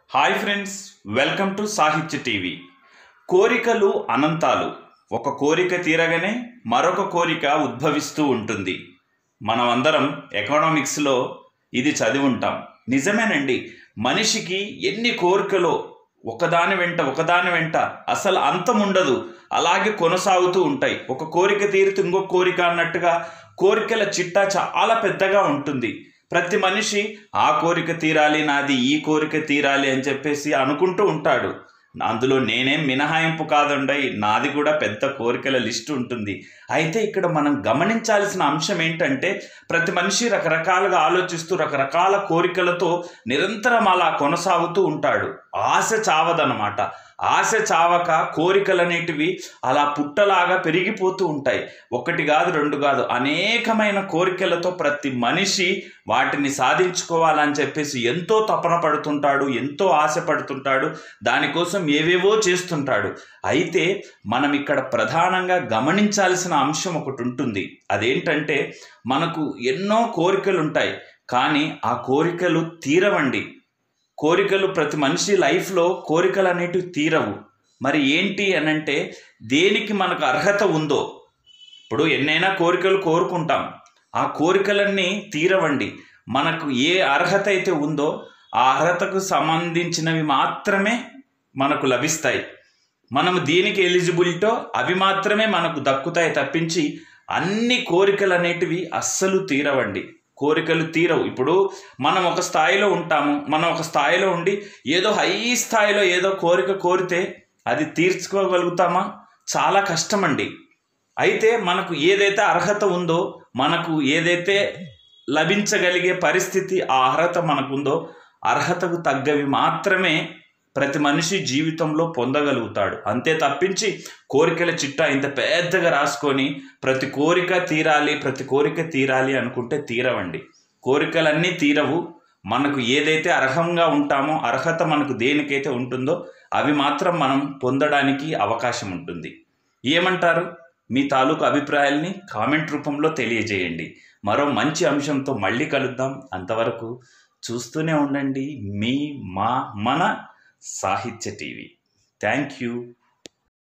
hi friends welcome to Sahithya TV కోరికలు అనంతాలు ఒక కోరిక తీరగానే మరొక కోరిక ఉద్భవిస్తూ ఉంటుంది మనం అందరం ఎకనామిక్స్లో ఇది చదివి ఉంటాం నిజమేనండి మనిషికి ఎన్ని కోరికలో ఒకదాని వెంట ఒకదాని వెంట అసలు అంతం ఉండదు అలాగే కొనసాగుతూ ఉంటాయి ఒక కోరిక తీరితే ఇంకొక కోరిక అన్నట్టుగా కోరికల చిట్టా చాలా పెద్దగా ఉంటుంది ప్రతి మనిషి ఆ కోరిక తీరాలి నాది ఈ కోరిక తీరాలి అని చెప్పేసి అనుకుంటూ ఉంటాడు అందులో నేనేం మినహాయింపు కాదండయి నాది కూడా పెద్ద కోరికల లిస్ట్ ఉంటుంది అయితే ఇక్కడ మనం గమనించాల్సిన అంశం ఏంటంటే ప్రతి మనిషి రకరకాలుగా ఆలోచిస్తూ రకరకాల కోరికలతో నిరంతరం అలా కొనసాగుతూ ఉంటాడు ఆశ చావదనమాట ఆశ చావక కోరికలు అనేటివి అలా పుట్టలాగా పెరిగిపోతూ ఉంటాయి ఒకటి కాదు రెండు కాదు అనేకమైన కోరికలతో ప్రతి మనిషి వాటిని సాధించుకోవాలని చెప్పేసి ఎంతో తపన పడుతుంటాడు ఎంతో ఆశపడుతుంటాడు దానికోసం ఏవేవో చేస్తుంటాడు అయితే మనం ఇక్కడ ప్రధానంగా గమనించాల్సిన అంశం ఒకటి ఉంటుంది అదేంటంటే మనకు ఎన్నో కోరికలు ఉంటాయి కానీ ఆ కోరికలు తీరవండి కోరికలు ప్రతి మనిషి లైఫ్లో కోరికలు అనేటివి తీరవు మరి ఏంటి అనంటే దేనికి మనకు అర్హత ఉందో ఇప్పుడు ఎన్నైనా కోరికలు కోరుకుంటాం ఆ కోరికలన్నీ తీరవండి మనకు ఏ అర్హత అయితే ఉందో ఆ అర్హతకు సంబంధించినవి మాత్రమే మనకు లభిస్తాయి మనము దేనికి ఎలిజిబిలిటో అవి మాత్రమే మనకు దక్కుతాయి తప్పించి అన్ని కోరికలు అనేటివి అస్సలు తీరవండి కోరికలు తీరవు ఇప్పుడు మనం ఒక స్థాయిలో ఉంటాము మనం ఒక స్థాయిలో ఉండి ఏదో హై స్థాయిలో ఏదో కోరిక కోరితే అది తీర్చుకోగలుగుతామా చాలా కష్టమండి అయితే మనకు ఏదైతే అర్హత ఉందో మనకు ఏదైతే లభించగలిగే పరిస్థితి ఆ అర్హత మనకుందో అర్హతకు తగ్గవి మాత్రమే ప్రతి మనిషి జీవితంలో పొందగలుగుతాడు అంతే తప్పించి కోరికల చిట్టా ఇంత పెద్దగా రాసుకొని ప్రతి కోరిక తీరాలి ప్రతి కోరిక తీరాలి అనుకుంటే తీరవండి కోరికలన్నీ తీరవు మనకు ఏదైతే అర్హంగా ఉంటామో అర్హత మనకు దేనికైతే ఉంటుందో అవి మాత్రం మనం పొందడానికి అవకాశం ఉంటుంది ఏమంటారు మీ తాలూకు అభిప్రాయాల్ని కామెంట్ రూపంలో తెలియజేయండి మరో మంచి అంశంతో మళ్ళీ కలుద్దాం అంతవరకు చూస్తూనే ఉండండి మీ మా మన సాహిత్య టీవీ థ్యాంక్ యూ